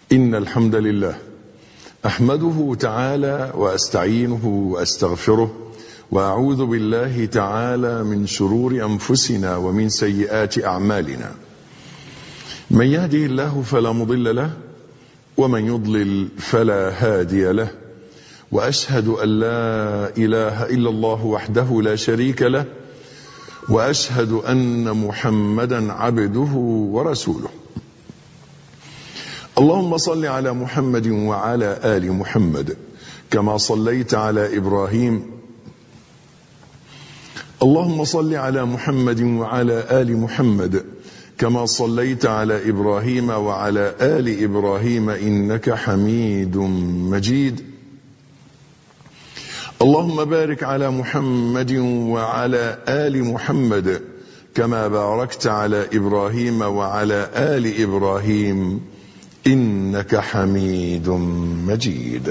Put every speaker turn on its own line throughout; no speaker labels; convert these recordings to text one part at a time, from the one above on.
إن الحمد لله أحمده تعالى وأستعينه وأستغفره وأعوذ بالله تعالى من شرور أنفسنا ومن سيئات أعمالنا من يهده الله فلا مضل له ومن يضلل فلا هادي له وأشهد أن لا إله إلا الله وحده لا شريك له وأشهد أن محمدا عبده ورسوله اللهم صل على محمد وعلى آل محمد كما صليت على إبراهيم اللهم صل على محمد وعلى آل محمد كما صليت على إبراهيم وعلى آل إبراهيم إنك حميد مجيد اللهم بارك على محمد وعلى آل محمد كما باركت على إبراهيم وعلى آل إبراهيم إنك حميد مجيد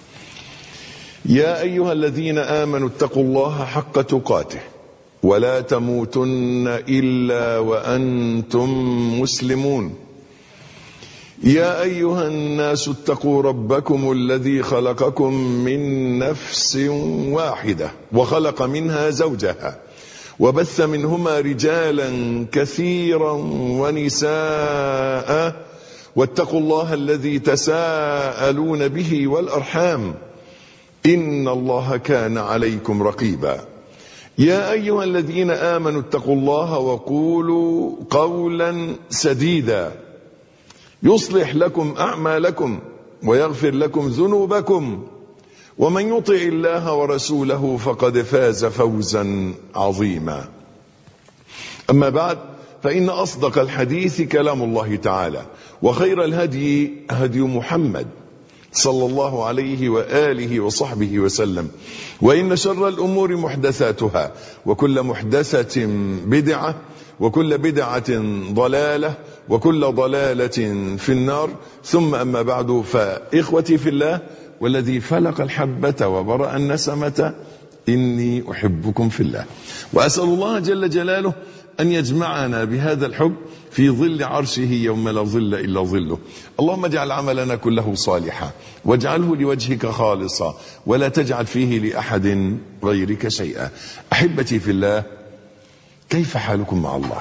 يا أيها الذين آمنوا اتقوا الله حق تقاته ولا تموتن إلا وأنتم مسلمون يا أيها الناس اتقوا ربكم الذي خلقكم من نفس واحدة وخلق منها زوجها وبث منهما رجالا كثيرا ونساء واتقوا الله الذي تساءلون به والأرحام إن الله كان عليكم رقيبا يا أيها الذين آمنوا اتقوا الله وقولوا قولا سديدا يصلح لكم أعمالكم ويغفر لكم ذنوبكم ومن يطع الله ورسوله فقد فاز فوزا عظيما أما بعد فإن أصدق الحديث كلام الله تعالى وخير الهدي هدي محمد صلى الله عليه وآله وصحبه وسلم وإن شر الأمور محدثاتها وكل محدثة بدعة وكل بدعة ضلالة وكل ضلالة في النار ثم أما بعد فإخوتي في الله والذي فلق الحبة وبرأ النسمة إني أحبكم في الله وأسأل الله جل جلاله أن يجمعنا بهذا الحب في ظل عرشه يوم لا ظل إلا ظله اللهم اجعل عملنا كله صالحا واجعله لوجهك خالصا ولا تجعل فيه لأحد غيرك شيئا أحبتي في الله كيف حالكم مع الله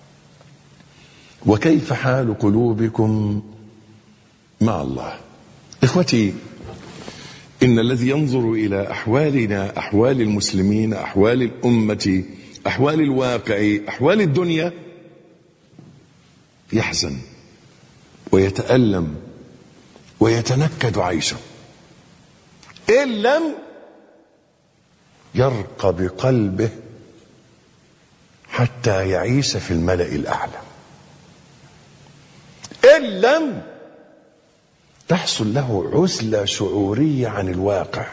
وكيف حال قلوبكم مع الله إخوتي إن الذي ينظر إلى أحوالنا أحوال المسلمين أحوال الأمة أحوال الواقع أحوال الدنيا يحزن ويتألم ويتنكد عيشه إن لم يرقى بقلبه حتى يعيش في الملأ الأعلى إن لم تحصل له عزلة شعورية عن الواقع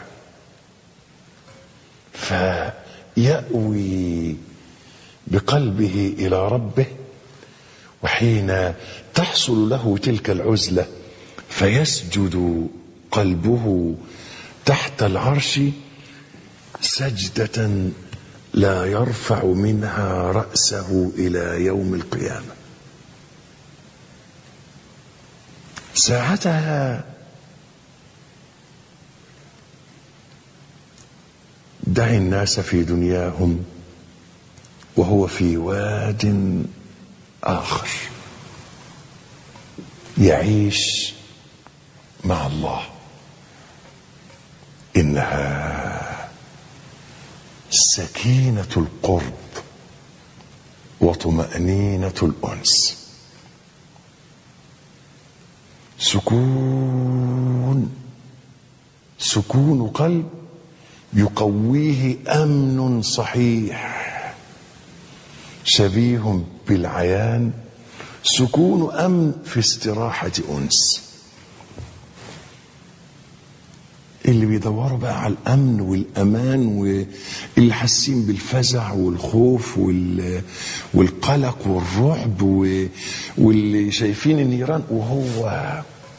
فيأوي بقلبه إلى ربه وحين تحصل له تلك العزلة فيسجد قلبه تحت العرش سجدة لا يرفع منها رأسه إلى يوم القيامة ساعتها دع الناس في دنياهم وهو في واد آخر يعيش مع الله إنها سكينة القرب وطمأنينة الأنس سكون سكون قلب يقويه أمن صحيح شبيه بالعيان سكون أمن في استراحة أنس اللي بيدوروا بقى على الامن والامان واللي حاسين بالفزع والخوف وال... والقلق والرعب و... واللي شايفين النيران وهو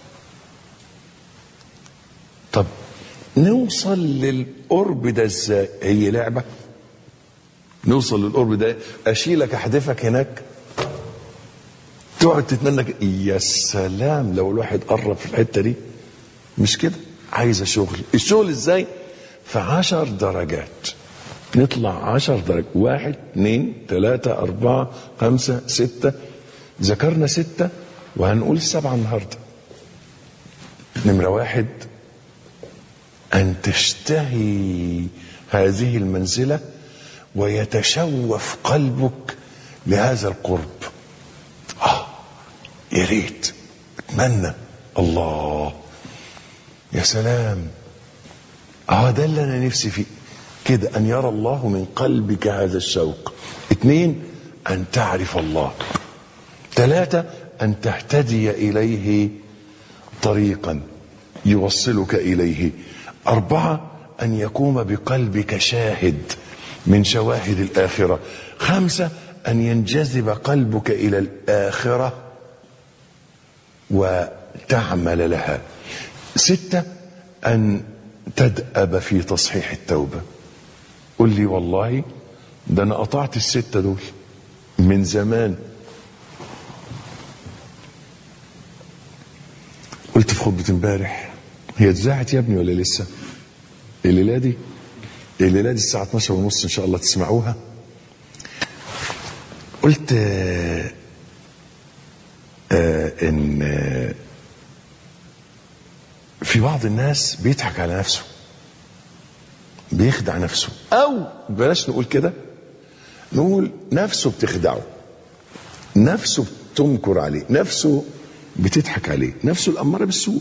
طب نوصل للقرب ده ازاي هي لعبه نوصل للقرب ده اشيلك احدفك هناك تقعد تتمنى ك- يا سلام لو الواحد قرب في الحته دي مش كده عايزه شغل الشغل ازاي في عشر درجات نطلع عشر درجات واحد اثنين ثلاثة أربعة خمسة ستة ذكرنا ستة وهنقول سبعة النهاردة نمرة واحد أن تشتهي هذه المنزلة ويتشوف قلبك لهذا القرب آه يا ريت اتمنى الله يا سلام اه ده اللي انا نفسي فيه كده ان يرى الله من قلبك هذا الشوق اثنين ان تعرف الله ثلاثة ان تهتدي اليه طريقا يوصلك اليه اربعة ان يقوم بقلبك شاهد من شواهد الاخرة خمسة ان ينجذب قلبك الى الاخرة وتعمل لها ستة أن تدأب في تصحيح التوبة قل لي والله ده أنا قطعت الستة دول من زمان قلت في خطبة امبارح هي اتذاعت يا ابني ولا لسه الليلة دي الليلة دي الساعة 12 ونص إن شاء الله تسمعوها قلت آه آه إن آه في بعض الناس بيضحك على نفسه بيخدع نفسه او بلاش نقول كده نقول نفسه بتخدعه نفسه بتمكر عليه نفسه بتضحك عليه نفسه الأمارة بالسوء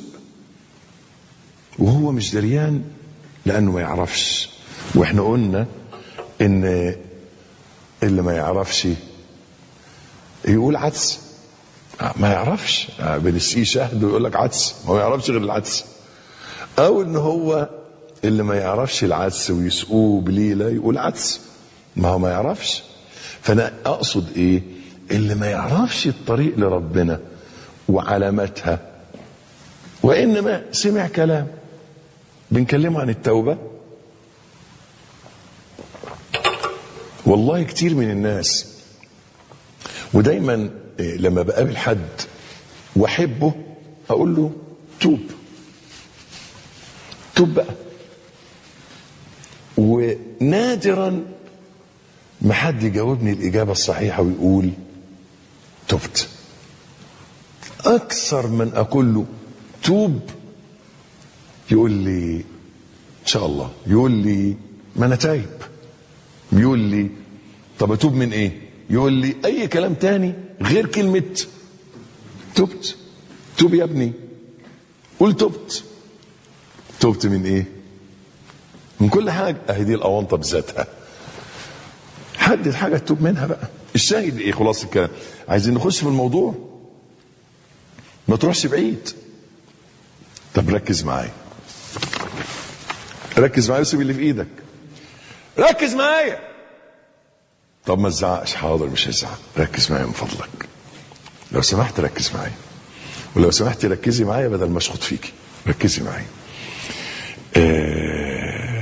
وهو مش دريان لأنه ما يعرفش واحنا قلنا ان اللي ما يعرفش يقول عدس ما يعرفش بنسقيه شهد ويقول لك عدس ما هو يعرفش غير العدس او ان هو اللي ما يعرفش العدس ويسقوه بليله يقول عدس ما هو ما يعرفش فانا اقصد ايه اللي ما يعرفش الطريق لربنا وعلاماتها وانما سمع كلام بنكلمه عن التوبه والله كتير من الناس ودايما لما بقابل حد واحبه اقول له توب توب بقى ونادرا ما حد يجاوبني الاجابه الصحيحه ويقول تبت اكثر من اقول له توب يقول لي ان شاء الله يقول لي ما انا تايب يقول لي طب اتوب من ايه يقول لي اي كلام تاني غير كلمه تبت توب يا ابني قول تبت تبت من ايه من كل حاجه اهي دي الاونطه بذاتها حدد حاجه تتوب منها بقى الشاهد ايه خلاص الكلام عايزين نخش في الموضوع ما تروحش بعيد طب ركز معايا ركز معايا وسيب اللي في ايدك ركز معايا طب ما تزعقش حاضر مش هزعق ركز معايا من فضلك لو سمحت ركز معايا ولو سمحت ركزي معايا بدل ما اشخط فيكي ركزي معايا آه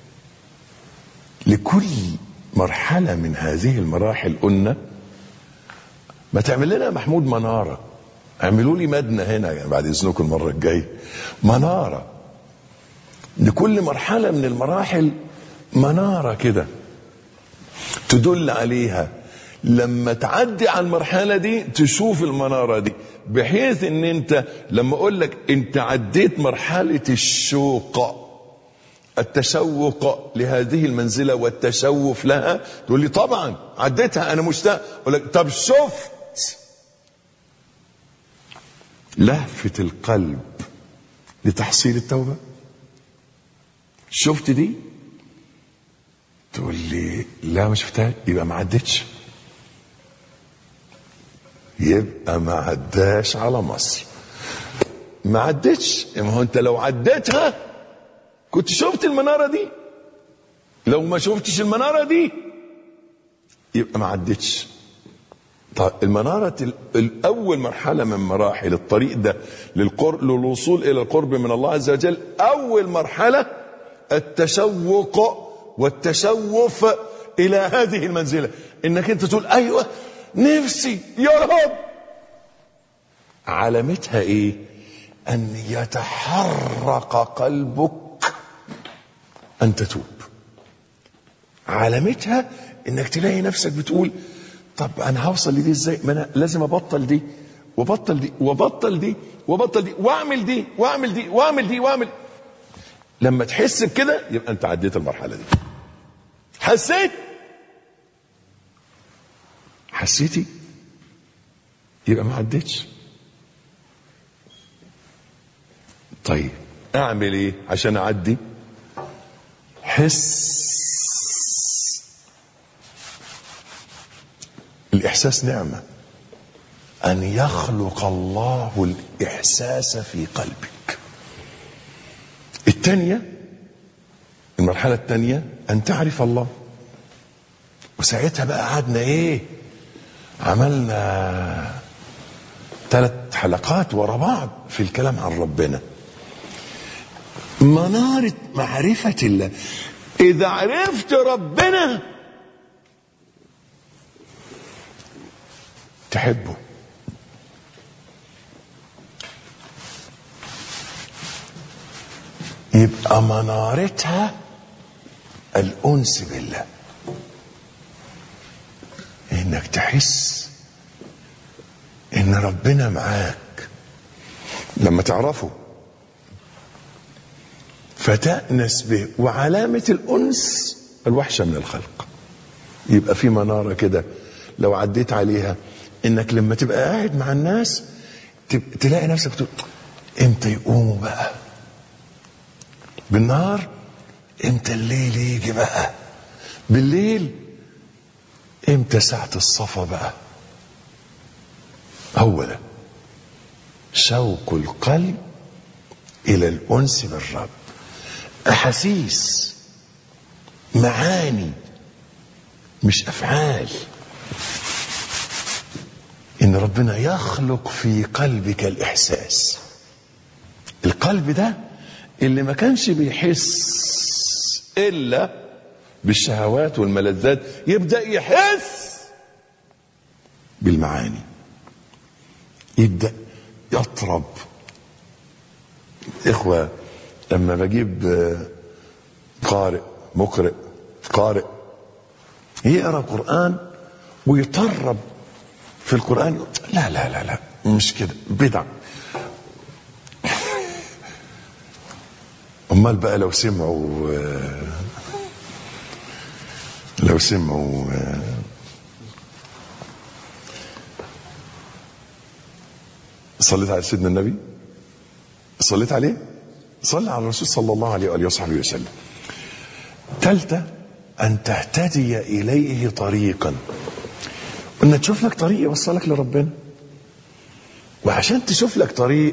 لكل مرحلة من هذه المراحل قلنا ما تعمل لنا محمود منارة اعملوا لي مدنة هنا يعني بعد اذنكم المرة الجاية منارة لكل مرحلة من المراحل منارة كده تدل عليها لما تعدي على المرحله دي تشوف المناره دي بحيث ان انت لما اقول لك انت عديت مرحله الشوق التشوق لهذه المنزله والتشوف لها تقول لي طبعا عديتها انا مشتاق اقول لك طب شفت لهفه القلب لتحصيل التوبه شفت دي تقول لي لا ما شفتها يبقى ما عدتش يبقى ما عداش على مصر ما عدتش ما هو انت لو عديتها كنت شفت المناره دي لو ما شفتش المناره دي يبقى ما عدتش طيب المنارة الأول مرحلة من مراحل الطريق ده للقرب للوصول إلى القرب من الله عز وجل أول مرحلة التشوق والتشوف الى هذه المنزله انك انت تقول ايوه نفسي يا رب علامتها ايه ان يتحرك قلبك ان تتوب علامتها انك تلاقي نفسك بتقول طب انا هوصل لدي ازاي ما انا لازم ابطل دي وبطل دي وبطل دي وبطل دي واعمل دي واعمل دي واعمل دي واعمل لما تحس بكده يبقى انت عديت المرحله دي حسيت حسيتي يبقى ما عدتش طيب اعمل ايه عشان اعدي حس الاحساس نعمه ان يخلق الله الاحساس في قلبك الثانيه المرحله الثانيه ان تعرف الله وساعتها بقى قعدنا ايه عملنا ثلاث حلقات ورا بعض في الكلام عن ربنا منارة معرفة الله إذا عرفت ربنا تحبه يبقى منارتها الأنس بالله إنك تحس إن ربنا معاك لما تعرفه فتأنس به وعلامة الأنس الوحشة من الخلق يبقى في منارة كده لو عديت عليها إنك لما تبقى قاعد مع الناس تب- تلاقي نفسك تقول إمتى يقوموا بقى بالنهار إمتى الليل يجي بقى بالليل إمتى ساعة الصفا بقى هو ده شوق القلب إلى الأنس بالرب أحاسيس معاني مش أفعال إن ربنا يخلق في قلبك الإحساس القلب ده اللي ما كانش بيحس إلا بالشهوات والملذات يبدأ يحس بالمعاني يبدأ يطرب إخوة لما بجيب آه، قارئ مقرئ قارئ يقرأ قرآن ويطرب في القرآن يقول لا لا لا لا مش كده بدع أمال بقى لو سمعوا آه، لو سمعوا آه، صليت على سيدنا النبي صليت عليه صلى على الرسول صلى الله عليه وآله وصحبه وسلم ثالثة أن تهتدي إليه طريقا قلنا تشوف لك طريق يوصلك لربنا وعشان تشوف لك طريق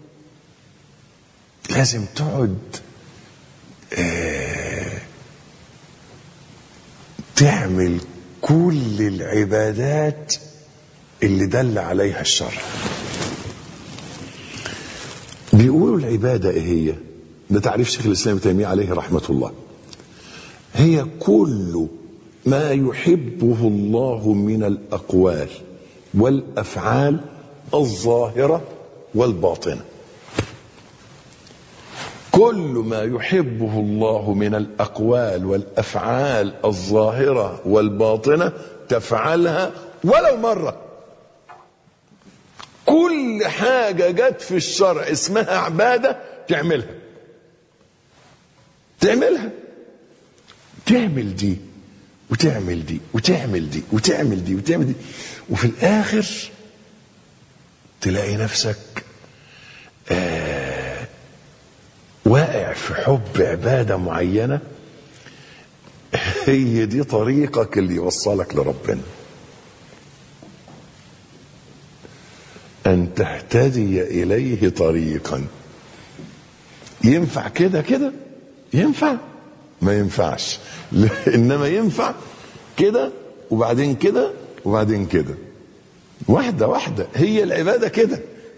لازم تقعد آه، تعمل كل العبادات اللي دل عليها الشرع بيقولوا العبادة ايه هي ده تعريف شيخ الإسلام ابن تيمية عليه رحمة الله هي كل ما يحبه الله من الأقوال والأفعال الظاهرة والباطنة كل ما يحبه الله من الأقوال والأفعال الظاهرة والباطنة تفعلها ولو مرة كل حاجة جت في الشرع اسمها عبادة تعملها تعملها تعمل دي وتعمل دي وتعمل دي وتعمل دي وتعمل دي وفي الآخر تلاقي نفسك آه واقع في حب عبادة معينة هي دي طريقك اللي يوصلك لربنا أن تهتدي إليه طريقا ينفع كده كده ينفع ما ينفعش إنما ينفع كده وبعدين كده وبعدين كده واحدة واحدة هي العبادة كده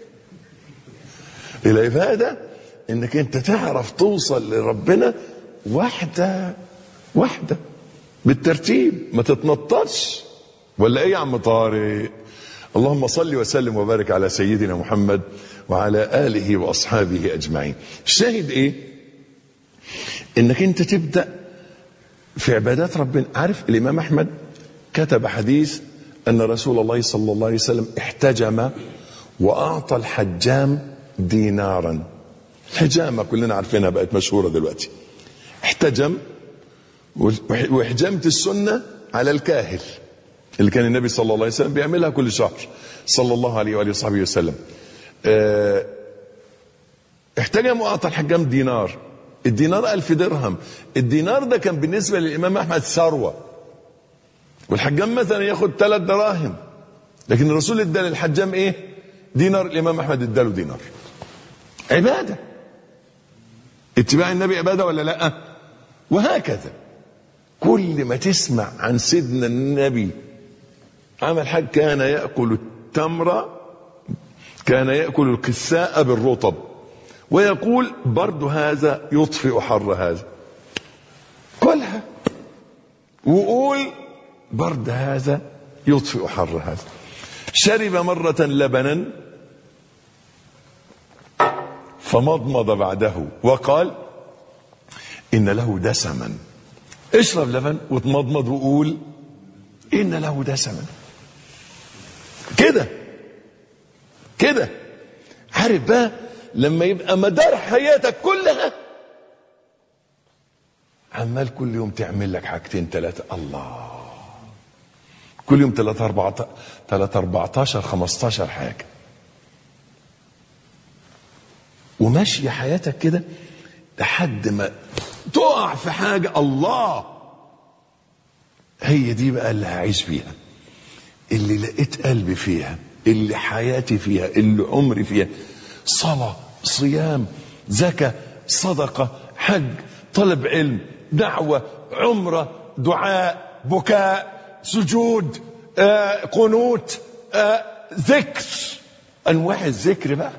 العبادة انك انت تعرف توصل لربنا واحدة واحدة بالترتيب ما تتنططش ولا ايه يا عم طارق اللهم صل وسلم وبارك على سيدنا محمد وعلى آله وأصحابه أجمعين الشاهد إيه إنك أنت تبدأ في عبادات ربنا عارف الإمام أحمد كتب حديث أن رسول الله صلى الله عليه وسلم احتجم وأعطى الحجام دينارا حجامة كلنا عارفينها بقت مشهورة دلوقتي احتجم وحجامة السنة على الكاهل اللي كان النبي صلى الله عليه وسلم بيعملها كل شهر صلى الله عليه وآله وصحبه وسلم اه احتجم وأعطى الحجام دينار الدينار ألف درهم الدينار ده كان بالنسبة للإمام أحمد ثروة والحجام مثلا ياخد ثلاث دراهم لكن الرسول ادى للحجام ايه دينار الامام احمد اداله دينار عباده اتباع النبي عباده ولا لا وهكذا كل ما تسمع عن سيدنا النبي عمل حاجه كان ياكل التمر كان ياكل القساء بالرطب ويقول برد هذا يطفئ حر هذا كلها وقول برد هذا يطفئ حر هذا شرب مرة لبنا فمضمض بعده وقال إن له دسما اشرب لبن وتمضمض وقول إن له دسما كده كده عارف بقى لما يبقى مدار حياتك كلها عمال كل يوم تعمل لك حاجتين ثلاثة الله كل يوم 3 4 3 14 15 حاجه وماشيه حياتك كده لحد ما تقع في حاجه الله هي دي بقى اللي هعيش فيها اللي لقيت قلبي فيها اللي حياتي فيها اللي عمري فيها صلاه صيام زكاه صدقه حج طلب علم دعوه عمره دعاء بكاء سجود آه قنوت آه ذكر انواع الذكر بقى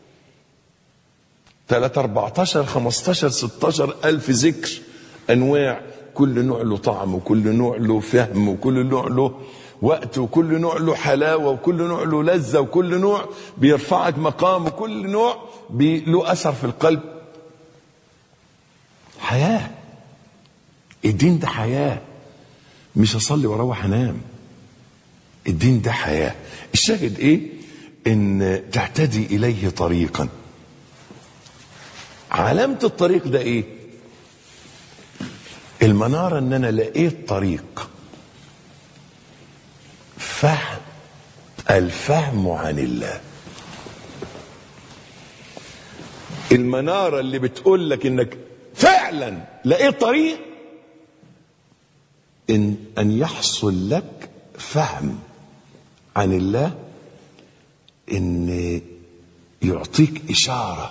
3 14 15 16 الف ذكر انواع كل نوع له طعم وكل نوع له فهم وكل نوع له وقت وكل نوع له حلاوه وكل نوع له لذه وكل نوع بيرفعك مقام وكل نوع له اثر في القلب حياه الدين ده حياه مش اصلي واروح انام الدين ده حياه الشاهد ايه ان تعتدي اليه طريقا علامه الطريق ده ايه المناره ان انا لقيت طريق فهم الفهم عن الله المناره اللي بتقول لك انك فعلا لقيت طريق إن أن يحصل لك فهم عن الله إن يعطيك إشارة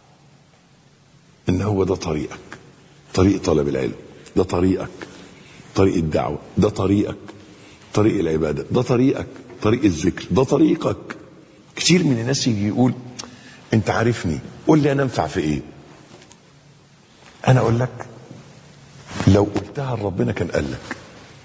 إن هو ده طريقك طريق طلب العلم ده طريقك طريق الدعوة ده طريقك طريق العبادة ده طريقك طريق الذكر ده طريقك كتير من الناس يجي يقول انت عارفني قول لي انا انفع في ايه انا اقول لك لو قلتها لربنا كان قال لك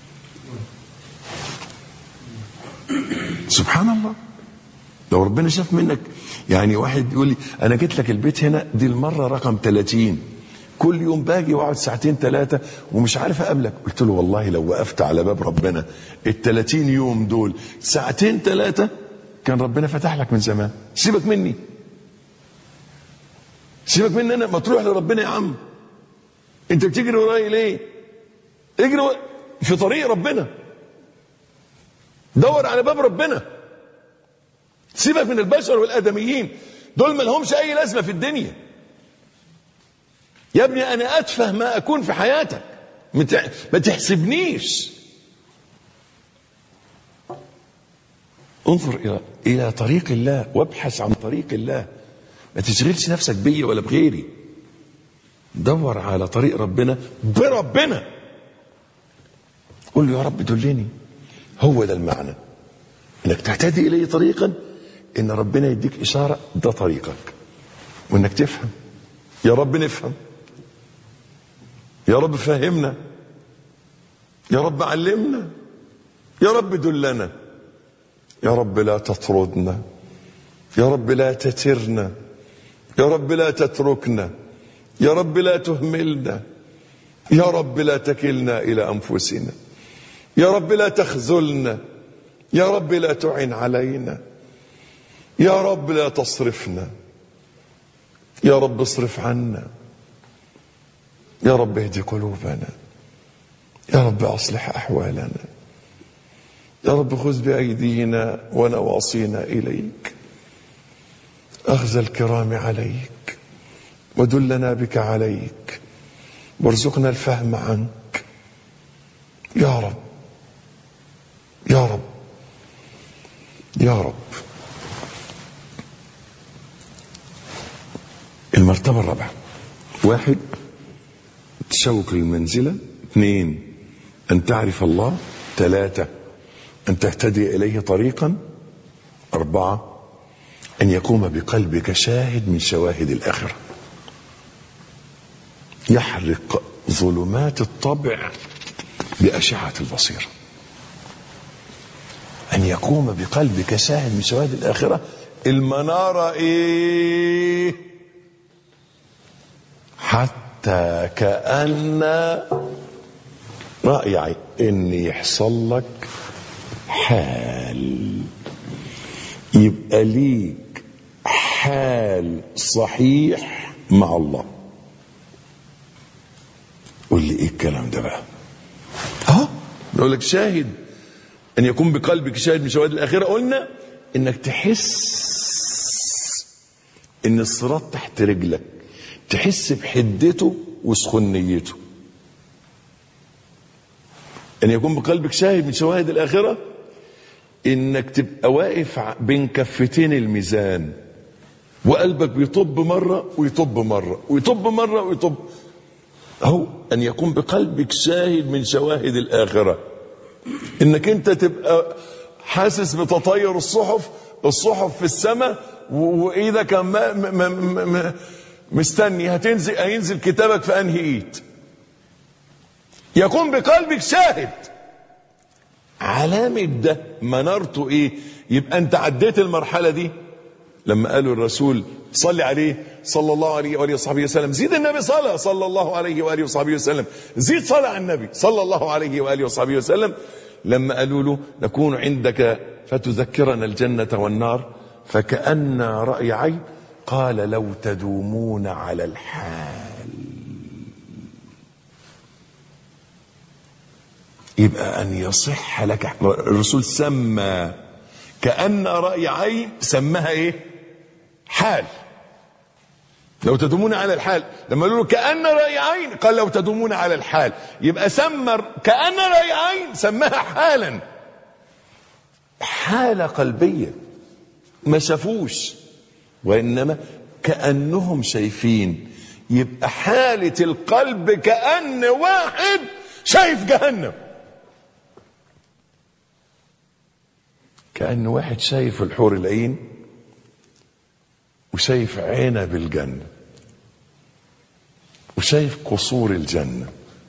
سبحان الله لو ربنا شاف منك يعني واحد يقول لي انا جيت لك البيت هنا دي المره رقم 30 كل يوم باجي واقعد ساعتين ثلاثه ومش عارف اقابلك قلت له والله لو وقفت على باب ربنا ال 30 يوم دول ساعتين ثلاثه كان ربنا فتح لك من زمان سيبك مني سيبك مني انا ما تروح لربنا يا عم انت بتجري ورايا ليه اجري في طريق ربنا دور على باب ربنا سيبك من البشر والادميين دول ما لهمش اي لازمه في الدنيا يا ابني انا اتفه ما اكون في حياتك ما تحسبنيش انظر الى الى طريق الله وابحث عن طريق الله ما تشغلش نفسك بيا ولا بغيري دور على طريق ربنا بربنا قول له يا رب دلني هو ده المعنى انك تهتدي اليه طريقا ان ربنا يديك اشاره ده طريقك وانك تفهم يا رب نفهم يا رب فهمنا يا رب علمنا يا رب دلنا يا رب لا تطردنا يا رب لا تترنا يا رب لا تتركنا يا رب لا تهملنا يا رب لا تكلنا الى انفسنا يا رب لا تخذلنا يا رب لا تعن علينا يا رب لا تصرفنا يا رب اصرف عنا يا رب اهد قلوبنا يا رب اصلح احوالنا يا رب خذ بايدينا ونواصينا اليك اخذ الكرام عليك ودلنا بك عليك وارزقنا الفهم عنك يا رب يا رب يا رب المرتبة الرابعة واحد تشوق للمنزلة اثنين أن تعرف الله ثلاثة أن تهتدي إليه طريقا أربعة أن يقوم بقلبك شاهد من شواهد الآخرة يحرق ظلمات الطبع بأشعة البصيرة أن يقوم بقلبك شاهد من شواهد الآخرة المنارة إيه حتى كأن رأي إن يحصل لك حال يبقى ليك حال صحيح مع الله قول لي ايه الكلام ده بقى اه بقول لك شاهد ان يكون بقلبك شاهد من شواهد الاخره قلنا انك تحس ان الصراط تحت رجلك تحس بحدته وسخنيته ان يكون بقلبك شاهد من شواهد الاخره انك تبقى واقف بين كفتين الميزان وقلبك بيطب مره ويطب مره ويطب مره ويطب اهو ان يكون بقلبك شاهد من شواهد الاخره انك انت تبقى حاسس بتطير الصحف الصحف في السماء وايدك ما ما ما مستني هتنزل هينزل كتابك في انهي ايد يكون بقلبك شاهد علامة ده منارته ايه يبقى انت عديت المرحلة دي لما قالوا الرسول صلي عليه صلى الله عليه وآله وصحبه وسلم زيد النبي صلاة صلى الله عليه وآله وصحبه وسلم زيد صلاة على النبي صلى الله عليه وآله وصحبه وسلم لما قالوا له نكون عندك فتذكرنا الجنة والنار فكأن رأي عين قال لو تدومون على الحال يبقى أن يصح لك الرسول سمى كأن رأي عين سماها إيه حال لو تدومون على الحال لما قالوا له كأن رأي عين قال لو تدومون على الحال يبقى سمى كأن رأي عين سماها حالا حالة قلبية ما شافوش وإنما كأنهم شايفين يبقى حالة القلب كأن واحد شايف جهنم كأن واحد شايف الحور العين وشايف عنب الجنة وشايف قصور الجنة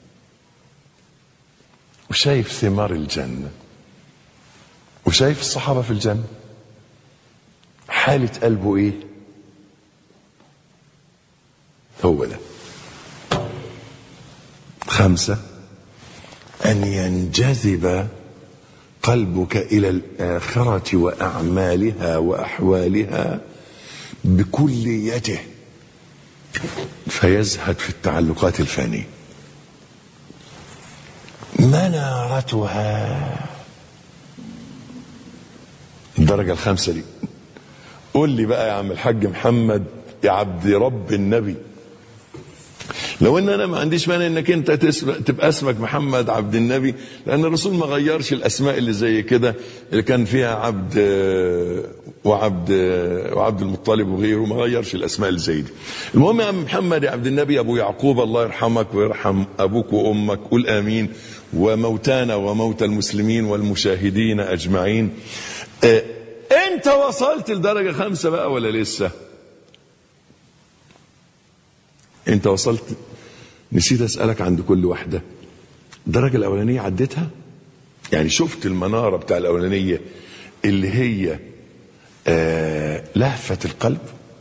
وشايف ثمار الجنة وشايف الصحابة في الجنة حالة قلبه ايه هو ده خمسة أن ينجذب قلبك إلى الآخرة وأعمالها وأحوالها بكليته فيزهد في التعلقات الفانية منارتها الدرجة الخامسة دي قول لي بقى يا عم الحاج محمد يا عبد رب النبي لو ان انا ما عنديش مانع انك انت تبقى اسمك محمد عبد النبي لان الرسول ما غيرش الاسماء اللي زي كده اللي كان فيها عبد وعبد وعبد المطلب وغيره ما غيرش الاسماء اللي زي دي المهم يا عم محمد يا عبد النبي ابو يعقوب الله يرحمك ويرحم ابوك وامك قول امين وموتانا وموتى المسلمين والمشاهدين اجمعين اه انت وصلت لدرجه خمسه بقى ولا لسه انت وصلت نسيت اسالك عند كل واحده الدرجه الاولانيه عديتها يعني شفت المناره بتاع الاولانيه اللي هي آه لهفة القلب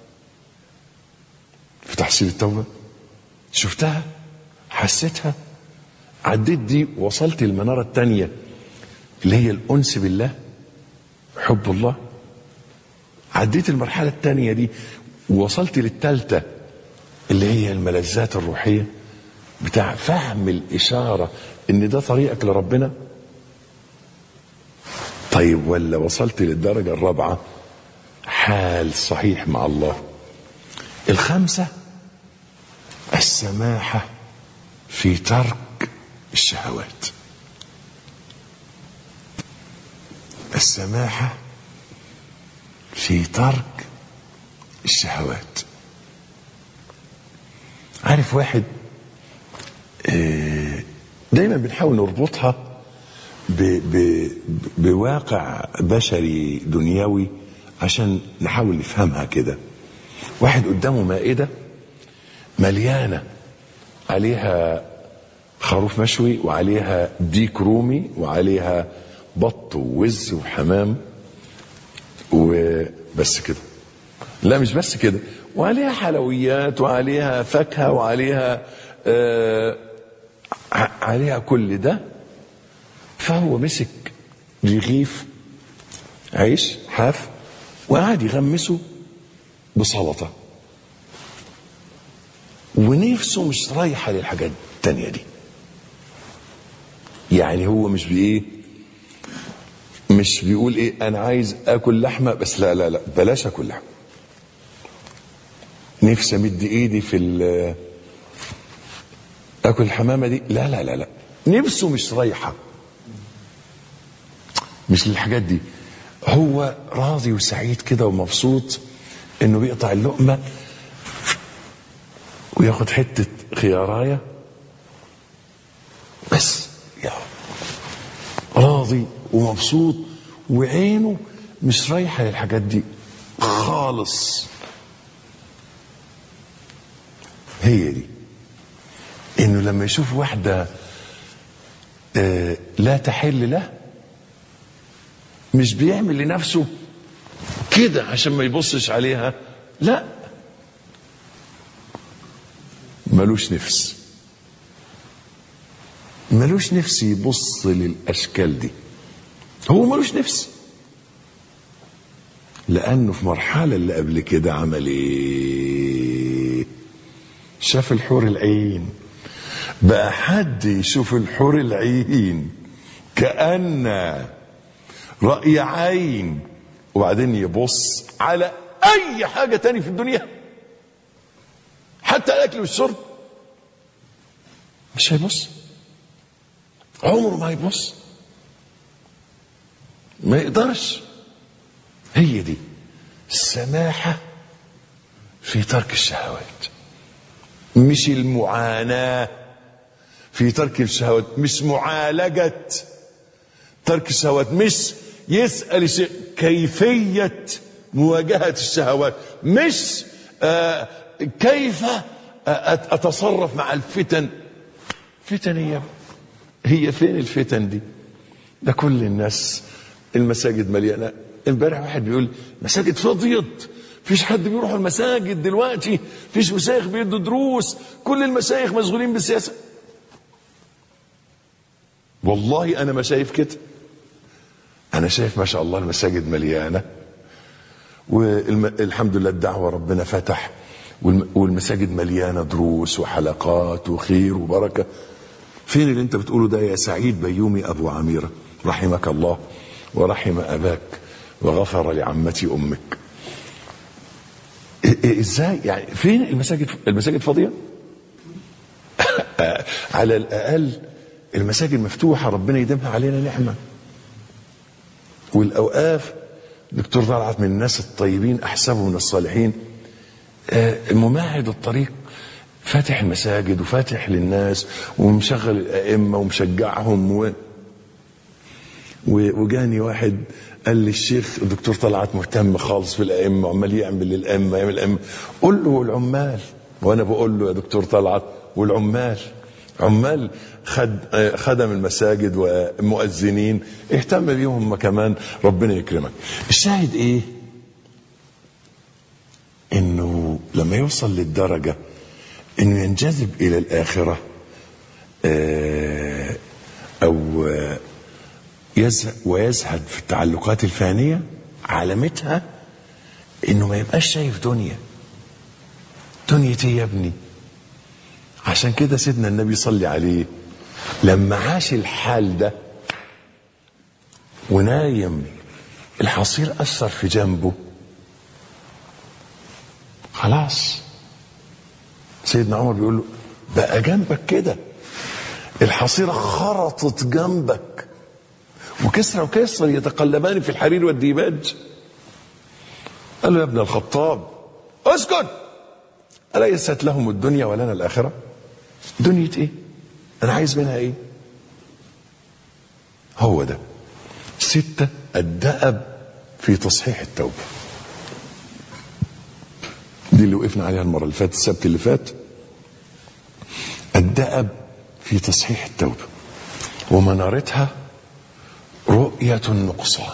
في تحصيل التوبة شفتها حسيتها عديت دي وصلت المنارة التانية اللي هي الأنس بالله حب الله عديت المرحلة التانية دي ووصلت للتالتة اللي هي الملذات الروحية بتاع فهم الإشارة إن ده طريقك لربنا طيب ولا وصلت للدرجة الرابعة حال صحيح مع الله الخامسة السماحة في ترك الشهوات السماحة في ترك الشهوات عارف واحد آه، دايما بنحاول نربطها ب ب بواقع بشري دنيوي عشان نحاول نفهمها كده واحد قدامه مائدة مليانة عليها خروف مشوي وعليها ديك رومي وعليها بط ووز وحمام وبس كده لا مش بس كده وعليها حلويات وعليها فاكهة وعليها آه ع- عليها كل ده فهو مسك رغيف عيش حاف وقعد يغمسه بسلطه ونفسه مش رايحه للحاجات التانية دي يعني هو مش بايه مش بيقول ايه انا عايز اكل لحمه بس لا لا لا بلاش اكل لحمه نفسي امد ايدي في ال- اكل الحمامه دي لا لا لا لا نفسه مش رايحه مش للحاجات دي هو راضي وسعيد كده ومبسوط انه بيقطع اللقمه وياخد حته خيارايه بس يا راضي ومبسوط وعينه مش رايحه للحاجات دي خالص هي دي انه لما يشوف واحده آه، لا تحل له مش بيعمل لنفسه كده عشان ما يبصش عليها لا ملوش نفس ملوش نفس يبص للاشكال دي هو ملوش نفس لانه في مرحله اللي قبل كده عمل ايه شاف الحور العين بقى حد يشوف الحور العين كأن رأي عين وبعدين يبص على أي حاجة تاني في الدنيا حتى الأكل والشرب مش هيبص عمره ما هيبص ما يقدرش هي دي السماحة في ترك الشهوات مش المعاناة في ترك الشهوات مش معالجة ترك الشهوات مش يسأل الشيء كيفية مواجهة الشهوات مش آه كيف آه أتصرف مع الفتن فتن هي هي فين الفتن دي ده كل الناس المساجد مليانة امبارح واحد بيقول مساجد فضيت فيش حد بيروح المساجد دلوقتي فيش مشايخ بيدوا دروس كل المشايخ مشغولين بالسياسة والله انا ما شايف كده انا شايف ما شاء الله المساجد مليانه والحمد لله الدعوه ربنا فتح والم- والمساجد مليانه دروس وحلقات وخير وبركه فين اللي انت بتقوله ده يا سعيد بيومي ابو عميره رحمك الله ورحم اباك وغفر لعمتي امك إيه- إيه ازاي يعني فين المساجد المساجد فاضيه على الاقل المساجد مفتوحه ربنا يديمها علينا نعمه والاوقاف دكتور طلعت من الناس الطيبين احسبه من الصالحين آه، ممهد الطريق فاتح المساجد وفاتح للناس ومشغل الائمه ومشجعهم و... و- وجاني واحد قال لي الشيخ الدكتور طلعت مهتم خالص بالائمه وعمال يعمل للائمه يعمل الائمه قول له والعمال وانا بقول له يا دكتور طلعت والعمال عمال خد خدم المساجد ومؤذنين اهتم بيهم هم كمان ربنا يكرمك الشاهد ايه انه لما يوصل للدرجة انه ينجذب الى الاخرة آه، او آه، يزهد ويزهد في التعلقات الفانية علامتها انه ما يبقاش شايف دنيا دنيتي يا ابني عشان كده سيدنا النبي صلي عليه لما عاش الحال ده ونايم الحصير أثر في جنبه خلاص سيدنا عمر بيقول له بقى جنبك كده الحصيرة خرطت جنبك وكسرى وكسرى يتقلبان في الحرير والديباج قال له يا ابن الخطاب اسكت أليست لهم الدنيا ولنا الآخرة دنيا ايه انا عايز منها ايه هو ده ستة الدأب في تصحيح التوبة دي اللي وقفنا عليها المرة اللي فاتت السبت اللي فات الدأب في تصحيح التوبة ومنارتها رؤية النقصان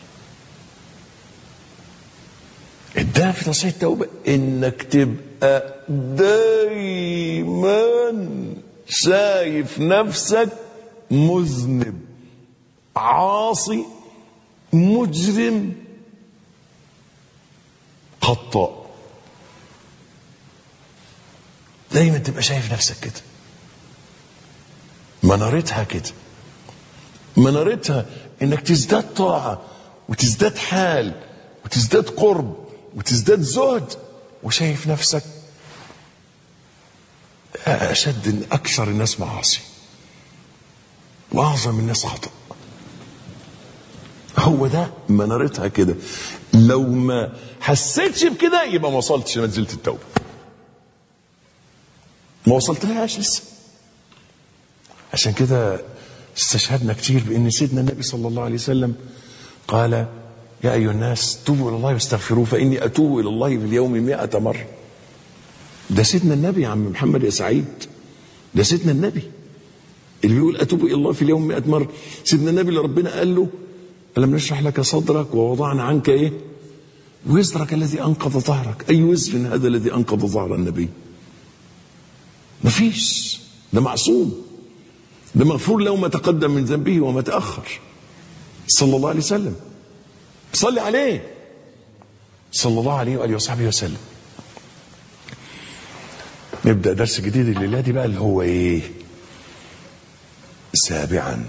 الدأب في تصحيح التوبة انك تبقى دايما شايف نفسك مذنب عاصي مجرم خطاء دايما تبقى شايف نفسك كده منارتها كده منارتها انك تزداد طاعة وتزداد حال وتزداد قرب وتزداد زهد وشايف نفسك أشد إن أكثر الناس معاصي وأعظم الناس خطأ هو ده منارتها كده لو ما حسيتش بكده يبقى ما وصلتش لمنزلة التوبة ما وصلت لهاش لسه عشان كده استشهدنا كتير بأن سيدنا النبي صلى الله عليه وسلم قال يا أيها الناس توبوا إلى الله واستغفروه فإني أتوب إلى الله في اليوم مئة مرة ده سيدنا النبي يا عم محمد يا سعيد ده سيدنا النبي اللي بيقول أتوب إلى الله في اليوم مئة مرة سيدنا النبي اللي ربنا قال له ألم نشرح لك صدرك ووضعنا عنك إيه وزرك الذي أنقض ظهرك أي وزر هذا الذي أنقض ظهر النبي مفيش ده معصوم ده مغفور له ما تقدم من ذنبه وما تأخر صلى الله عليه وسلم صلي عليه صلى الله عليه وآله وصحبه وسلم نبدأ درس جديد الليلة دي بقى اللي هو ايه سابعا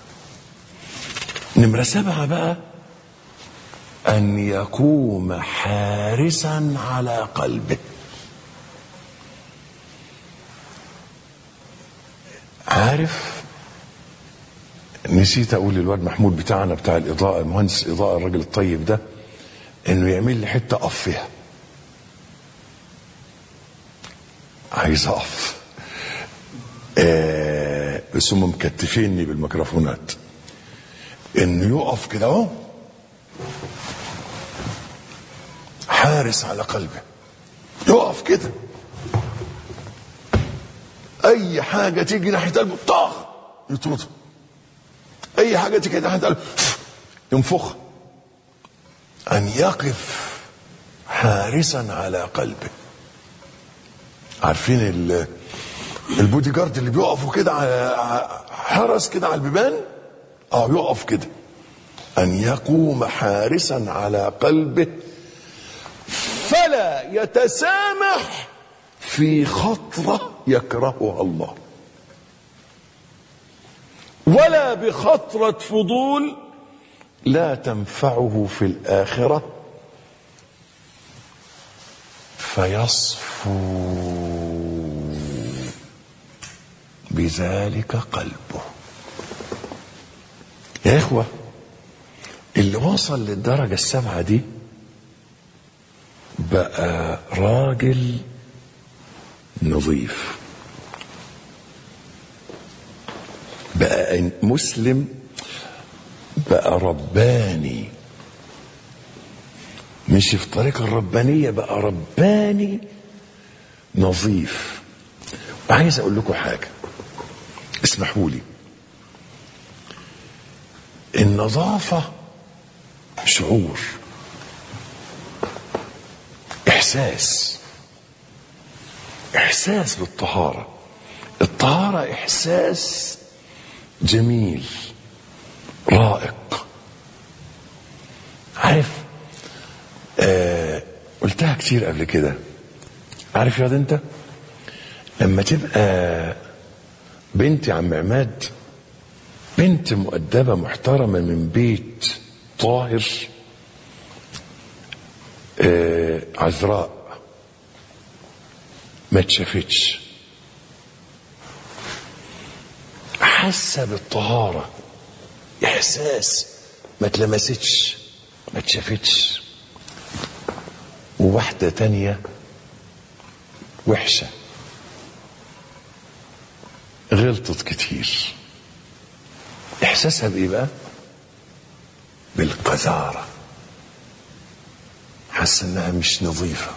نمرة سبعة بقى أن يقوم حارسا على قلبه عارف نسيت اقول للواد محمود بتاعنا بتاع الاضاءه المهندس الاضاءه الراجل الطيب ده انه يعمل لي حته اقف فيها عايز اقف آه بس هم مكتفيني بالميكروفونات انه يقف كده اهو حارس على قلبه يقف كده اي حاجه تيجي ناحيه قلبه طاخ يطردها اي حاجه تيجي ناحيه قلبه ينفخها ان يقف حارسا على قلبه عارفين ال- البودي جارد اللي بيقفوا كده على- حرس كده على البيبان اه يقف كده ان يقوم حارسا على قلبه فلا يتسامح في خطره يكرهها الله ولا بخطره فضول لا تنفعه في الاخره فيصفو بذلك قلبه يا اخوه اللي وصل للدرجه السبعه دي بقى راجل نظيف بقى مسلم بقى رباني مشي في طريق الربانية بقى رباني نظيف وعايز اقول لكم حاجة اسمحوا لي النظافة شعور إحساس إحساس بالطهارة الطهارة إحساس جميل رائق عارف آه قلتها كتير قبل كده عارف يا واد انت لما تبقى بنت يا عم عماد بنت مؤدبة محترمة من بيت طاهر آه عذراء ما اتشافتش حاسة بالطهارة إحساس ما اتلمستش ما اتشافتش وواحدة تانية وحشة غلطت كتير إحساسها بإيه بقى؟ بالقذارة حاسة إنها مش نظيفة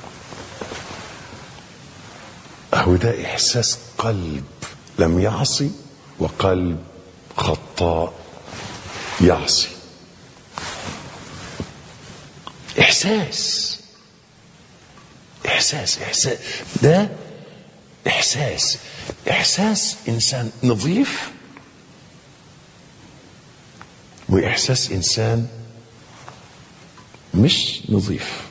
أهو ده إحساس قلب لم يعصي وقلب خطاء يعصي إحساس إحساس إحساس ده إحساس إحساس إنسان نظيف وإحساس إنسان مش نظيف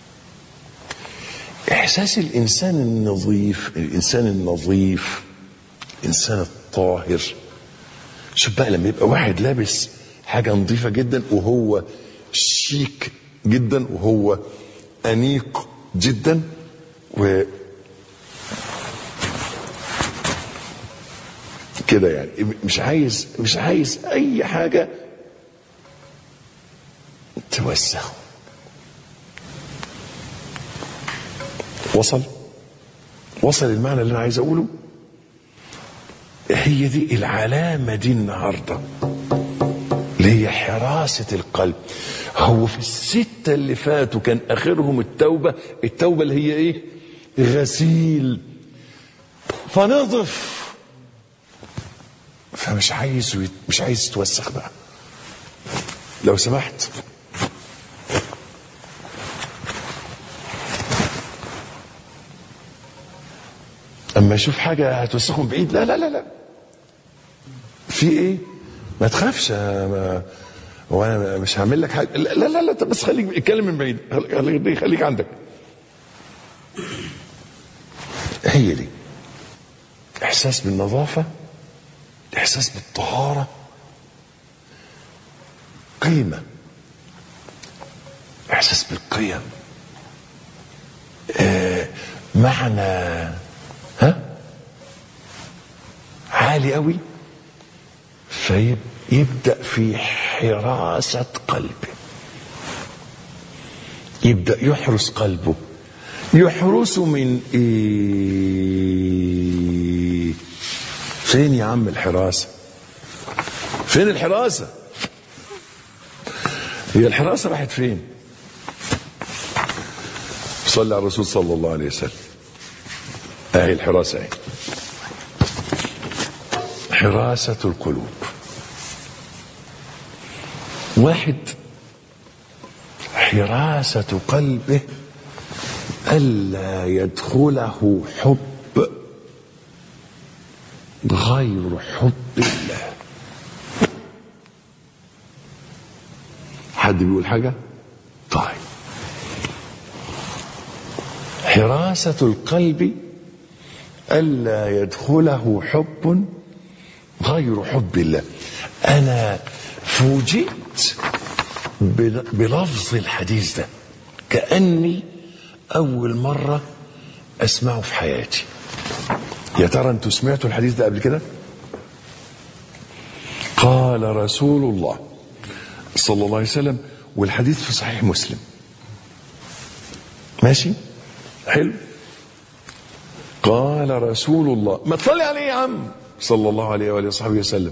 إحساس الإنسان النظيف الإنسان النظيف الإنسان الطاهر شوف بقى لما يبقى واحد لابس حاجة نظيفة جدا وهو شيك جدا وهو أنيق جدا و كده يعني مش عايز مش عايز أي حاجة توسخه وصل وصل المعنى اللي انا عايز اقوله هي دي العلامة دي النهاردة اللي هي حراسة القلب هو في الستة اللي فاتوا كان آخرهم التوبة التوبة اللي هي إيه غسيل فنضف فمش عايز مش عايز يتوسخ بقى لو سمحت اما اشوف حاجه هتوسخهم بعيد لا لا لا لا في ايه ما تخافش ما وانا مش هعمل لك حاجه لا لا لا بس خليك اتكلم من بعيد خليك خليك عندك هي دي احساس بالنظافه احساس بالطهاره قيمه احساس بالقيم آه معنى ها عالي قوي فيبدأ في حراسة قلبه يبدأ يحرس قلبه يحرسه من ايه فين يا عم الحراسة فين الحراسة هي الحراسة راحت فين صلى على الرسول صلى الله عليه وسلم اهي الحراسة اهي حراسة القلوب واحد حراسة قلبه ألا يدخله حب غير حب الله حد بيقول حاجة؟ طيب حراسة القلب ألا يدخله حب غير حب الله أنا فوجئت بلفظ الحديث ده كأني أول مرة أسمعه في حياتي يا ترى أنتوا سمعتوا الحديث ده قبل كده قال رسول الله صلى الله عليه وسلم والحديث في صحيح مسلم ماشي حلو قال رسول الله ما تصلي عليه يا عم صلى الله عليه وآله وصحبه وسلم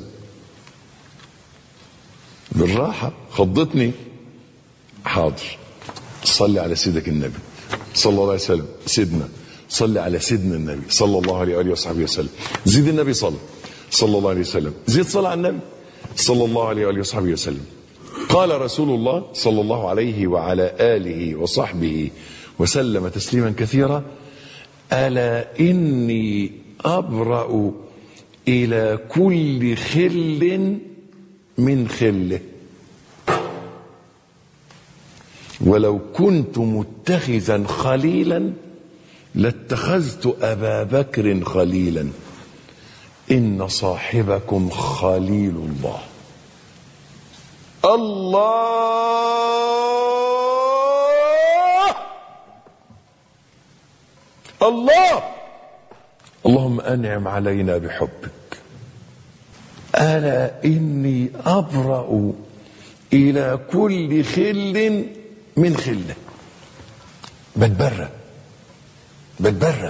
بالراحة خضتني حاضر صلي على سيدك النبي صلى الله عليه وسلم سيدنا صلي على سيدنا النبي صلى الله عليه وآله وصحبه وسلم زيد النبي صلى صلى الله عليه وسلم زيد صلى على النبي صلى الله عليه وآله وصحبه وسلم قال رسول الله صلى الله عليه وعلى آله وصحبه وسلم تسليما كثيرا ألا إني أبرأ إلى كل خل من خله ولو كنت متخذا خليلا لاتخذت أبا بكر خليلا إن صاحبكم خليل الله الله الله اللهم أنعم علينا بحبك ألا إني أبرأ إلى كل خل من خله بتبرأ بتبرأ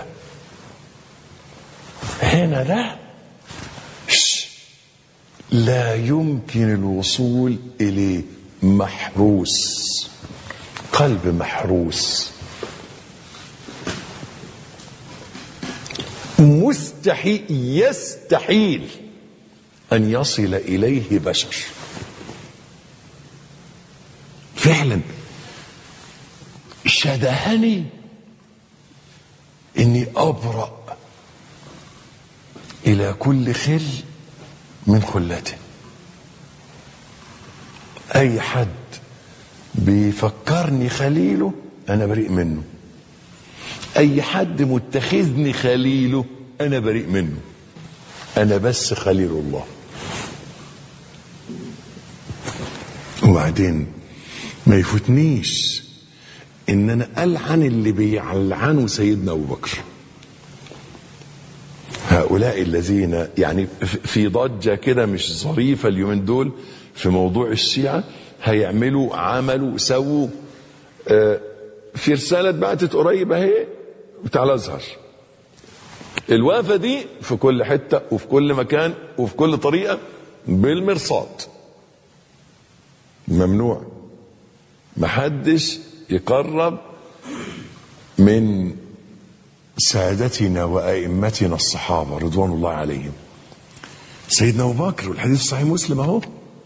هنا ده شش، لا يمكن الوصول إليه محروس قلب محروس مستحيل يستحيل أن يصل إليه بشر فعلا شدهني إني أبرأ إلى كل خل من خلته أي حد بيفكرني خليله أنا بريء منه أي حد متخذني خليله أنا بريء منه أنا بس خليل الله وبعدين ما يفوتنيش ان انا العن اللي بيلعنوا سيدنا ابو بكر هؤلاء الذين يعني في ضجه كده مش ظريفه اليومين دول في موضوع الشيعه هيعملوا عملوا سووا آه، في رساله اتبعتت قريب اهي بتاع الازهر الوقفه دي في كل حته وفي كل مكان وفي كل طريقه بالمرصاد ممنوع محدش يقرب من سادتنا وائمتنا الصحابه رضوان الله عليهم سيدنا ابو بكر والحديث صحيح مسلم اهو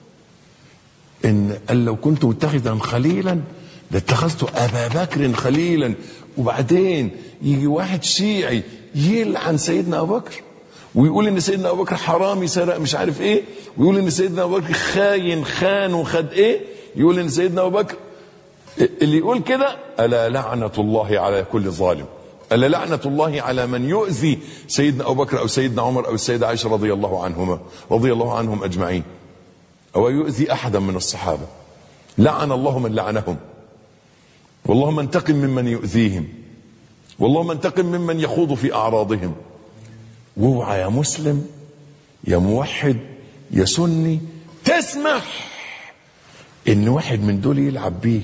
ان قال لو كنت متخذا خليلا لاتخذت ابا بكر خليلا وبعدين يجي واحد شيعي يلعن سيدنا ابو بكر ويقول ان سيدنا ابو بكر حرامي سرق مش عارف ايه ويقول ان سيدنا ابو بكر خاين خان وخد ايه يقول ان سيدنا ابو بكر اللي يقول كده الا لعنه الله على كل ظالم الا لعنه الله على من يؤذي سيدنا ابو بكر او سيدنا عمر او السيده عائشه رضي الله عنهما رضي الله عنهم اجمعين او يؤذي احدا من الصحابه لعن الله من لعنهم واللهم انتقم ممن يؤذيهم واللهم انتقم ممن يخوض في اعراضهم واوعى يا مسلم يا موحد يا سني تسمح ان واحد من دول يلعب بيك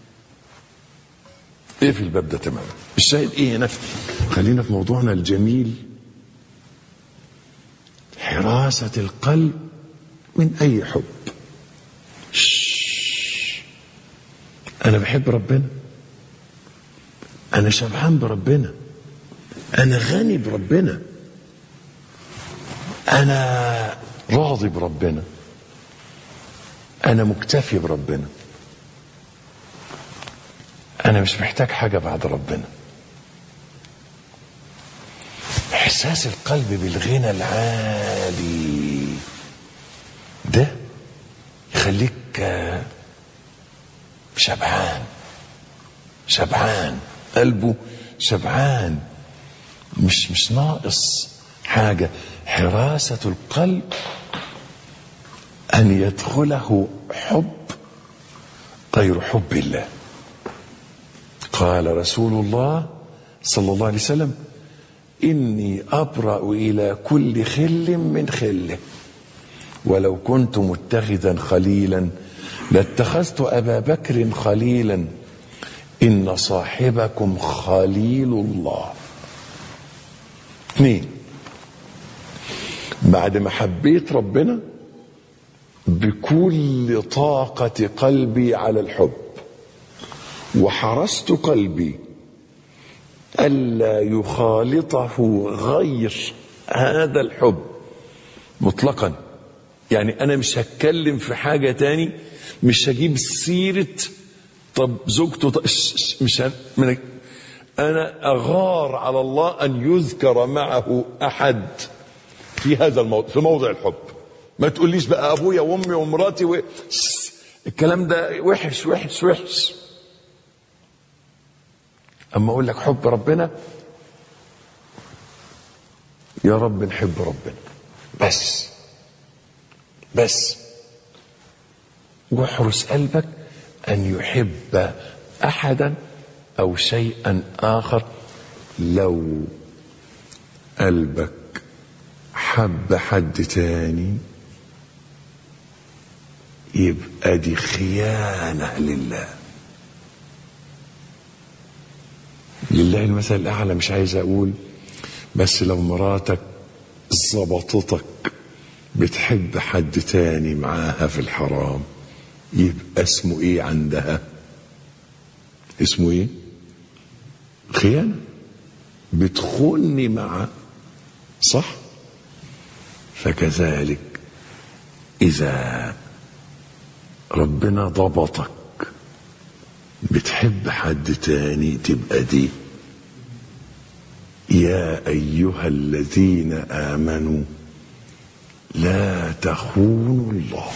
ايه في الباب ده تماما الشاهد ايه هنا خلينا في موضوعنا الجميل حراسة القلب من اي حب شش. انا بحب ربنا انا شبعان بربنا انا غني بربنا انا راضي بربنا انا مكتفي بربنا انا مش محتاج حاجه بعد ربنا احساس القلب بالغنى العالي ده يخليك آه، شبعان شبعان قلبه شبعان مش مش ناقص حاجه حراسه القلب ان يدخله حب غير حب الله قال رسول الله صلى الله عليه وسلم اني ابرا الى كل خل من خله ولو كنت متخذا خليلا لاتخذت ابا بكر خليلا ان صاحبكم خليل الله اثنين بعد ما حبيت ربنا بكل طاقة قلبي على الحب وحرست قلبي ألا يخالطه غير هذا الحب مطلقا يعني انا مش هتكلم في حاجة تاني مش هجيب سيرة طب زوجته ط- ش- ش- مش ه... من... انا اغار على الله ان يذكر معه احد في هذا الموضوع في موضع الحب ما تقوليش بقى ابويا وامي ومراتي و... س- الكلام ده وحش وحش وحش اما اقول لك حب ربنا يا رب نحب ربنا بس بس واحرس قلبك ان يحب احدا او شيئا اخر لو قلبك حب حد تاني يبقى دي خيانه لله لله المثل الاعلى مش عايز اقول بس لو مراتك ظبطتك بتحب حد تاني معاها في الحرام يبقى اسمه ايه عندها اسمه ايه خيانة بتخوني مع صح فكذلك اذا ربنا ضبطك بتحب حد تاني تبقى دي يا ايها الذين امنوا لا تخونوا الله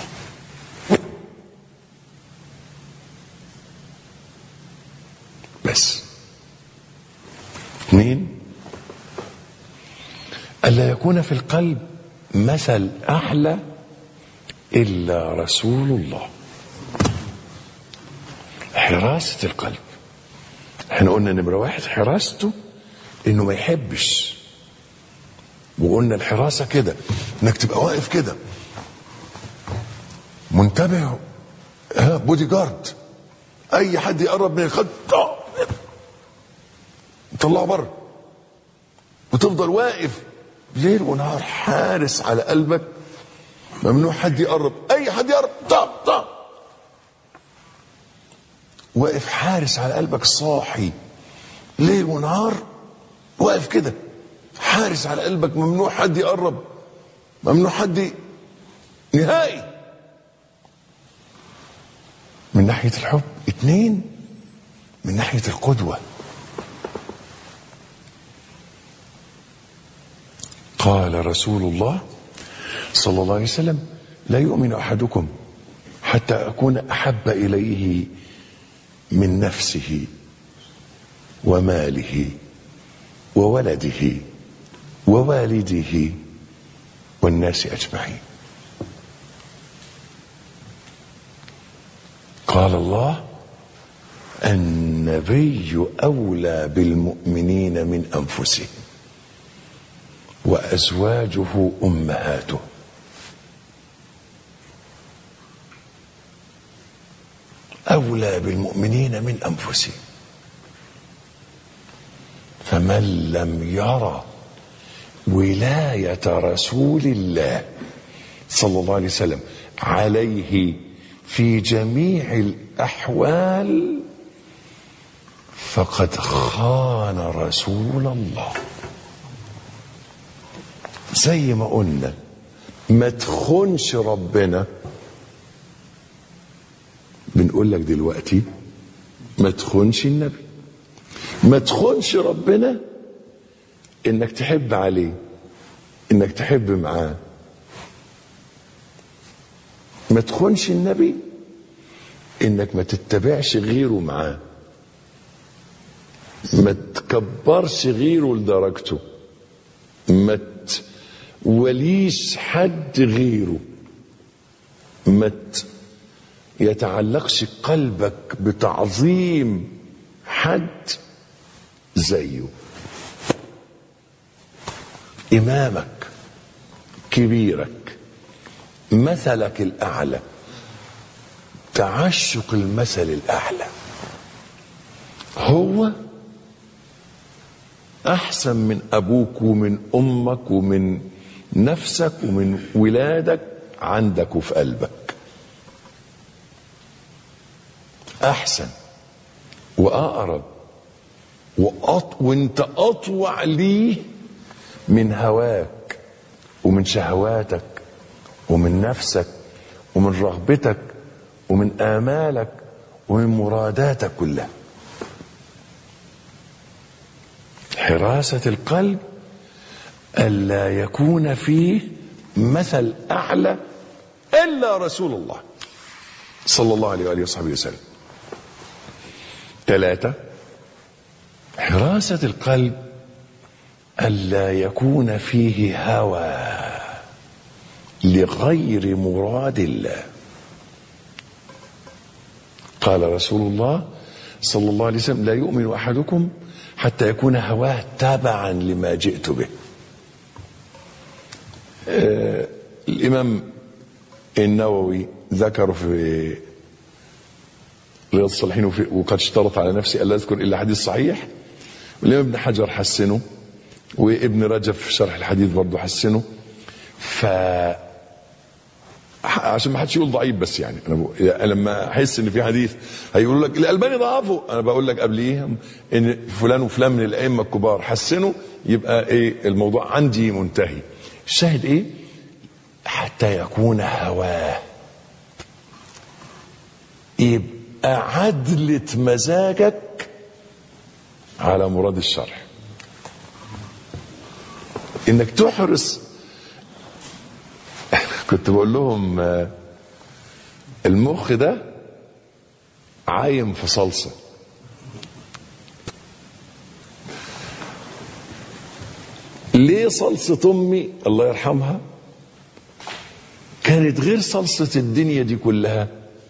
بس اثنين ألا يكون في القلب مثل أعلى إلا رسول الله حراسة القلب احنا قلنا نمرة واحد حراسته انه ما يحبش وقلنا الحراسة كده انك تبقى واقف كده منتبه ها بودي جارد اي حد يقرب من الخد طلعه بره وتفضل واقف ليل ونهار حارس على قلبك ممنوع حد يقرب اي حد يقرب طب طب واقف حارس على قلبك صاحي ليل ونهار واقف كده حارس على قلبك ممنوع حد يقرب ممنوع حد نهائي من ناحية الحب اتنين من ناحية القدوة قال رسول الله صلى الله عليه وسلم لا يؤمن احدكم حتى اكون احب اليه من نفسه وماله وولده ووالده والناس اجمعين قال الله النبي اولى بالمؤمنين من انفسهم وازواجه امهاته اولى بالمؤمنين من انفسهم فمن لم يرى ولايه رسول الله صلى الله عليه وسلم عليه في جميع الاحوال فقد خان رسول الله زي ما قلنا ما تخونش ربنا بنقول لك دلوقتي ما تخونش النبي ما تخونش ربنا انك تحب عليه انك تحب معاه ما تخونش النبي انك ما تتبعش غيره معاه ما تكبرش غيره لدرجته ما وليش حد غيره ما يتعلقش قلبك بتعظيم حد زيه امامك كبيرك مثلك الاعلى تعشق المثل الاعلى هو احسن من ابوك ومن امك ومن نفسك ومن ولادك عندك وفي قلبك احسن واقرب وأط... وانت اطوع ليه من هواك ومن شهواتك ومن نفسك ومن رغبتك ومن آمالك ومن مراداتك كلها حراسة القلب ألا يكون فيه مثل أعلى إلا رسول الله صلى الله عليه وآله وصحبه وسلم ثلاثة حراسة القلب ألا يكون فيه هوى لغير مراد الله قال رسول الله صلى الله عليه وسلم لا يؤمن أحدكم حتى يكون هواه تابعا لما جئت به آه الإمام النووي ذكر في رياض الصالحين وقد اشترط على نفسي ألا أذكر إلا حديث صحيح والإمام ابن حجر حسنه وابن رجب في شرح الحديث برضه حسنه ف عشان ما حدش يقول ضعيف بس يعني انا بقول لما احس ان في حديث هيقول لك الالباني ضعفه انا بقول لك قبليه ان فلان وفلان من الائمه الكبار حسنوا يبقى ايه الموضوع عندي منتهي الشاهد ايه حتى يكون هواه يبقى عدلة مزاجك على مراد الشرع انك تحرص كنت بقول لهم المخ ده عايم في صلصه ليه صلصة أمي الله يرحمها كانت غير صلصة الدنيا دي كلها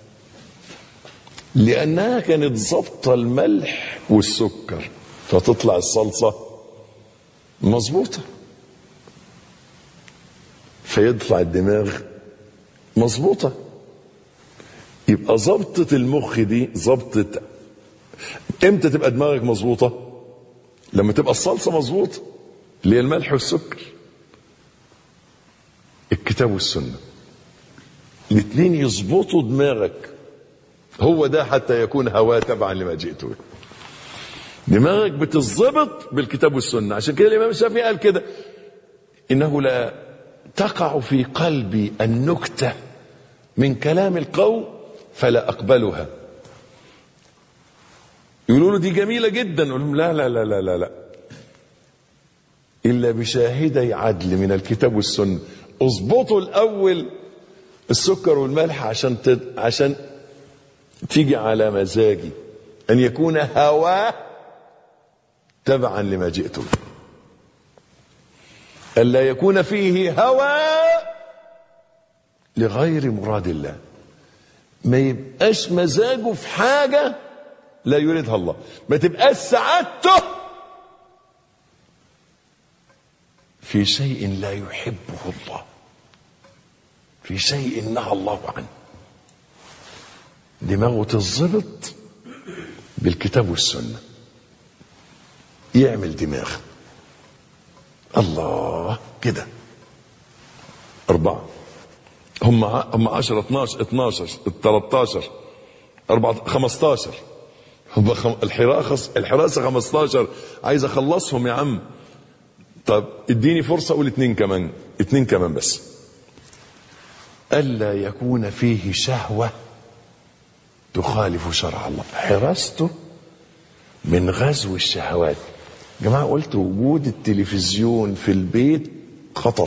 لأنها كانت ظابطة الملح والسكر فتطلع الصلصة مظبوطة فيطلع الدماغ مظبوطة يبقى ظبطة المخ دي ظبطة امتى تبقى دماغك مظبوطة لما تبقى الصلصة مظبوطة اللي هي الملح والسكر الكتاب والسنة الاثنين يظبطوا دماغك هو ده حتى يكون هواه تبعا لما جئت به دماغك بتظبط بالكتاب والسنة عشان كده الإمام الشافعي قال كده إنه لا تقع في قلبي النكتة من كلام القوم فلا أقبلها يقولوا له دي جميلة جدا يقول لهم لا لا لا لا لا, لا. إلا بشاهدي عدل من الكتاب والسنة اظبطوا الأول السكر والملح عشان تد... عشان تيجي على مزاجي أن يكون هواه تبعا لما جئت به ألا يكون فيه هوى لغير مراد الله ما يبقاش مزاجه في حاجة لا يريدها الله ما تبقاش سعادته في شيء لا يحبه الله في شيء نهى الله عنه دماغه تظبط بالكتاب والسنة يعمل دماغ الله كده أربعة هم هم 10 12 12 13 4 15 هم خم... الحراسة الحراسة 15 عايز أخلصهم يا عم طب اديني فرصة أقول اتنين كمان اتنين كمان بس ألا يكون فيه شهوة تخالف شرع الله حراسته من غزو الشهوات جماعة قلت وجود التلفزيون في البيت خطر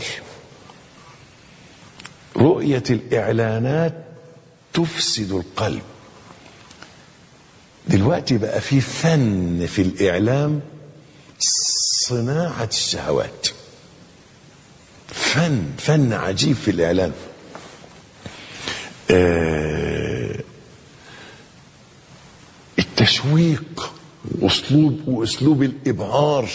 رؤية الإعلانات تفسد القلب دلوقتي بقى في فن في الإعلام صناعة الشهوات فن فن عجيب في الإعلام آه التشويق واسلوب واسلوب الابهار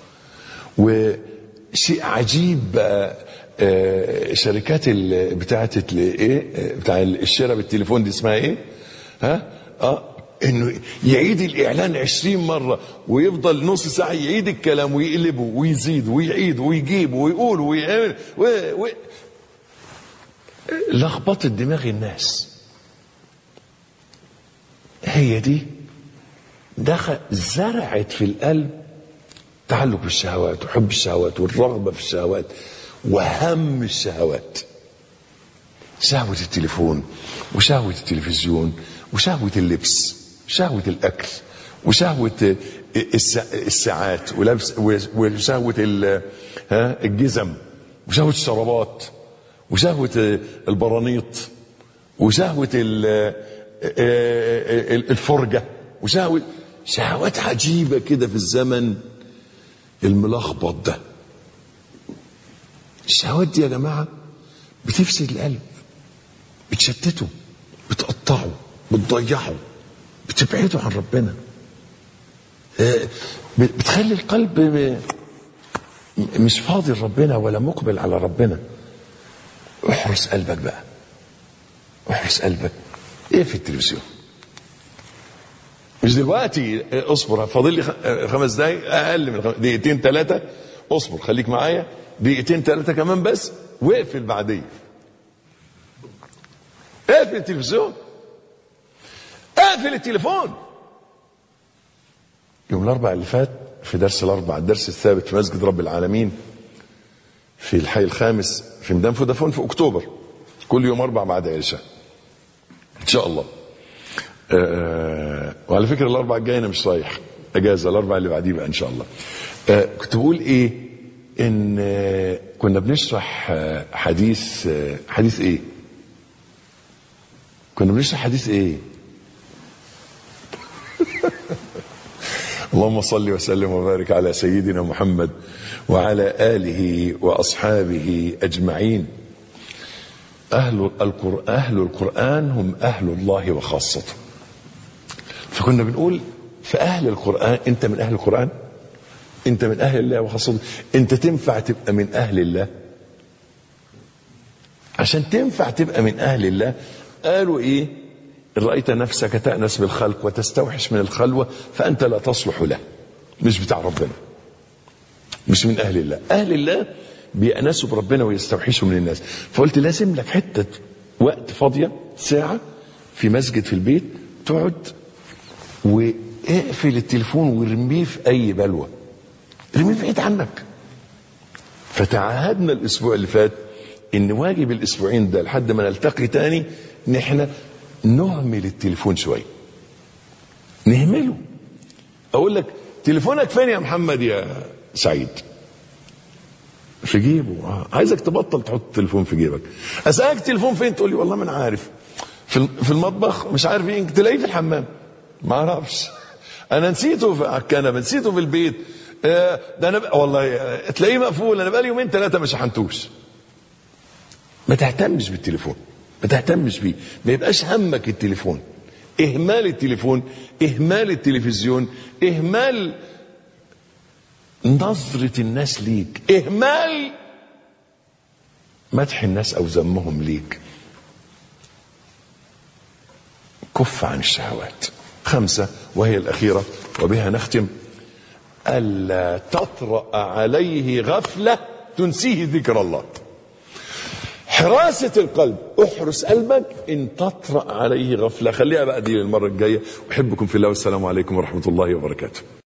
وشيء عجيب بقى آه شركات بتاعت ايه بتاع الشراء بالتليفون دي اسمها ايه ها اه انه يعيد الاعلان عشرين مرة ويفضل نص ساعة يعيد الكلام ويقلبه ويزيد ويعيد ويجيب ويقول ويعمل و... و... لخبطت دماغ الناس هي دي دخل زرعت في القلب تعلق بالشهوات وحب الشهوات والرغبة في الشهوات وهم الشهوات شهوة التليفون وشهوة التلفزيون وشهوة اللبس وشهوة الأكل وشهوة السا- الساعات ولبس وشهوة ال- ها الجزم وشهوة الشرابات وشهوة البرانيط وشهوة ال- الفرجة وشهوة شهوات عجيبة كده في الزمن الملخبط ده الشهوات دي يا جماعة بتفسد القلب بتشتته بتقطعه بتضيعه بتبعده عن ربنا آه، بتخلي القلب م- م- مش فاضي لربنا ولا مقبل على ربنا احرس قلبك بقى احرس قلبك ايه في التلفزيون مش دلوقتي آه، اصبر فاضل لي خ- آه، خمس دقايق اقل من خم- دقيقتين ثلاثه اصبر خليك معايا دقيقتين ثلاثه كمان بس واقفل بعدين اقفل التلفزيون اقفل التليفون يوم الاربع اللي فات في درس الاربع الدرس الثابت في مسجد رب العالمين في الحي الخامس في ميدان فودافون في اكتوبر كل يوم اربع بعد العشاء ان شاء الله آه وعلى فكره الاربع الجاي انا مش رايح اجازه الاربع اللي بعديه بقى ان شاء الله آه كنت بقول ايه ان آه كنا بنشرح آه حديث آه حديث ايه كنا بنشرح حديث ايه اللهم صل وسلم وبارك على سيدنا محمد وعلى اله واصحابه اجمعين اهل القران اهل القران هم اهل الله وخاصته فكنا بنقول في اهل القران انت من اهل القران انت من اهل الله وخاصته انت تنفع تبقى من اهل الله عشان تنفع تبقى من اهل الله قالوا ايه إن رأيت نفسك تأنس بالخلق وتستوحش من الخلوة فأنت لا تصلح له مش بتاع ربنا مش من أهل الله أهل الله بيأنسوا بربنا ويستوحشوا من الناس فقلت لازم لك حتة وقت فاضية ساعة في مسجد في البيت تقعد واقفل التليفون وارميه في أي بلوى ارميه بعيد عنك فتعهدنا الأسبوع اللي فات إن واجب الأسبوعين ده لحد ما نلتقي تاني إن إحنا نهمل التليفون شويه نهمله اقول لك تليفونك فين يا محمد يا سعيد في جيبه آه. عايزك تبطل تحط التليفون في جيبك اسالك التليفون فين تقول لي والله ما انا عارف في في المطبخ مش عارف ايه تلاقيه في الحمام ما اعرفش انا نسيته في على الكنبه نسيته في البيت آه، ده انا بقى والله آه، تلاقيه مقفول انا بقالي يومين ثلاثه ما شحنتوش ما تهتمش بالتليفون ما تهتمش بيه ما يبقاش همك التليفون اهمال التليفون اهمال التلفزيون اهمال نظرة الناس ليك اهمال مدح الناس او ذمهم ليك كف عن الشهوات خمسة وهي الأخيرة وبها نختم ألا تطرأ عليه غفلة تنسيه ذكر الله حراسة القلب احرس قلبك ان تطرأ عليه غفلة خليها بقى دي للمرة الجاية أحبكم في الله والسلام عليكم ورحمة الله وبركاته